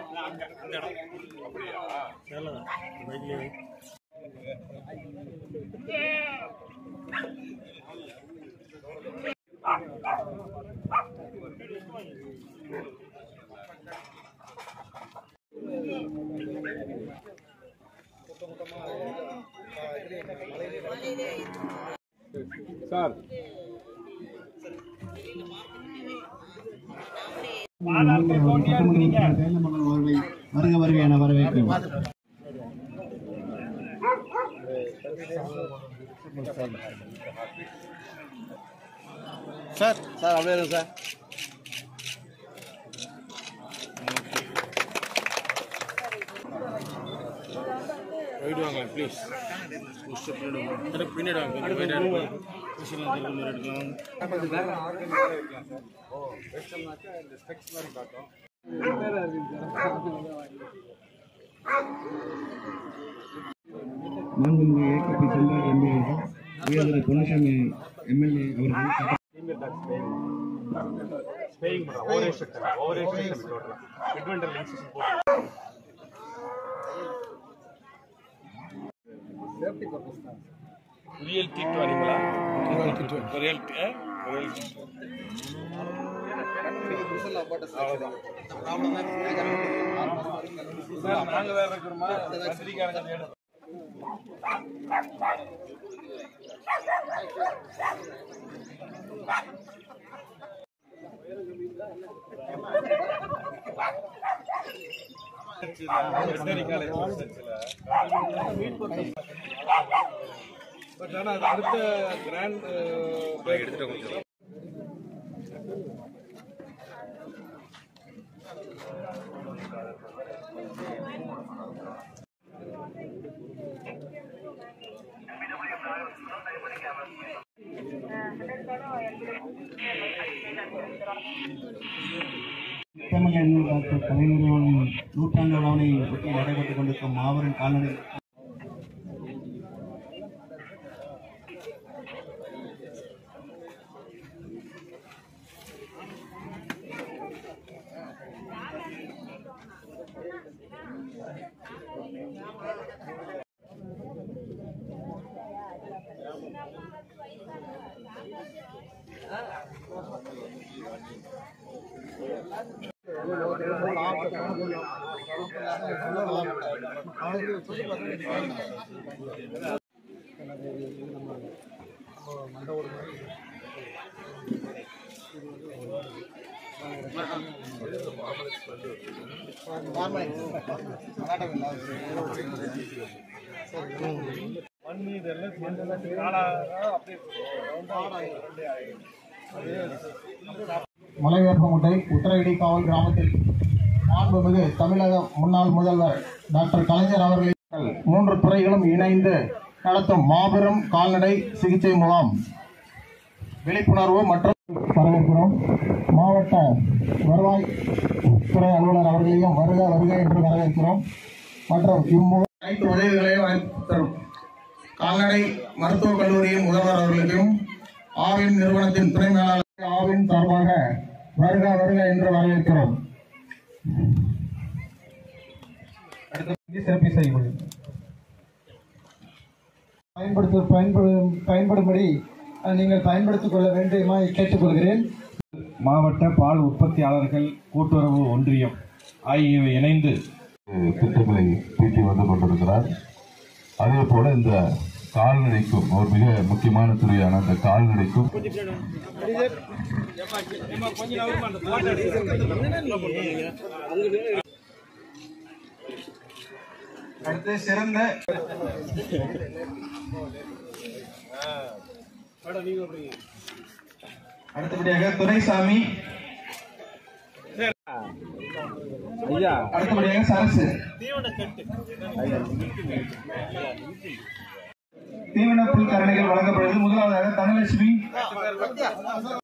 Sir வேலமங்கலம் அவர்களை வருக வருக என வரவேற்கிறோம் சார் சார் அப்படியே இருங்க சார் போயிட்டு வாங்க ப்ளீஸ் பின்னாடி வாங்க கொஞ்சம் பின்னாடி வாங்க. மிஷின் வந்து கொஞ்சம் எடுக்கலாம் மாண்புமிகு ஏகப்பி செல்வராஜ் எம்பி அவர்கள் உயர்திரு பொன்னுசாமி எம்எல்ஏ அவர்கள் ஸ்பேயிங் பண்ணுறோம் ஓவரே ஸ்ட்ரக்சர் ஓவரே ஸ்ட்ரக்சர் டோட்டலாக மிட்வெண்டர் லிங்க்ஸ் போட்டு ரியல் டிட் வரீங்களா ரியல் ரியல் சார் நாங்க வேற இருக்கிறோமா கத்திரிக்காரங்க பட் ஆனால் அது அடுத்த கிராண்ட் எடுத்துட்டு கொஞ்சம் தமிழ் டாக்டர் கலைஞரின் நூற்றாண்டு விழாவினை ஒட்டி நடைபெற்றுக் கொண்டிருக்கும் மாபெரும் கால்நடை மண் இதெல்லாம் சேர்ந்து காலாக அப்படியே மலைவேப்பமுட்டை உத்தரவிடி காவல் கிராமத்தில் மாண்புமிகு தமிழக முன்னாள் முதல்வர் டாக்டர் கலைஞர் அவர்கள் மூன்று துறைகளும் இணைந்து நடத்தும் மாபெரும் கால்நடை சிகிச்சை முகாம் விழிப்புணர்வு மற்றும் வரவேற்கிறோம் மாவட்ட வருவாய் துறை அலுவலர் அவர்களையும் வருக வருக என்று வரவேற்கிறோம் மற்றும் இம்முக அனைத்து உதவிகளையும் வாய்ப்பு தரும் கால்நடை மருத்துவக் கல்லூரியின் முதல்வர் அவர்களுக்கும் ஆவின் நிறுவனத்தின் துணை மேலாளர் ஆவின் சார்பாக வருக வருக என்று வரவேற்கிறோம் அடுத்து சிறப்பு செய்வது பயன்படுத்த பயன்படும் பயன்படும்படி அஹ், நீங்கள் பயன்படுத்திக் கொள்ள வேண்டுமாய் கேட்டுக்கொள்கிறேன் மாவட்ட பால் உற்பத்தியாளர்கள் கூட்டுறவு ஒன்றியம் ஆகியவை இணைந்து திட்டங்களை தீட்டி வந்து கொண்டிருக்கிறார் அதே போல இந்த கால்நடைக்கும் ஒரு மிக முக்கியமான துறையான இந்த கால்நடைக்கும் அடுத்து சிறந்த அடுத்தபடியாக துரைசாமி அடுத்தபடியாக சரசு தீவன புல் கரணைகள் வழங்கப்படுவது முதலாவதாக தனலட்சுமி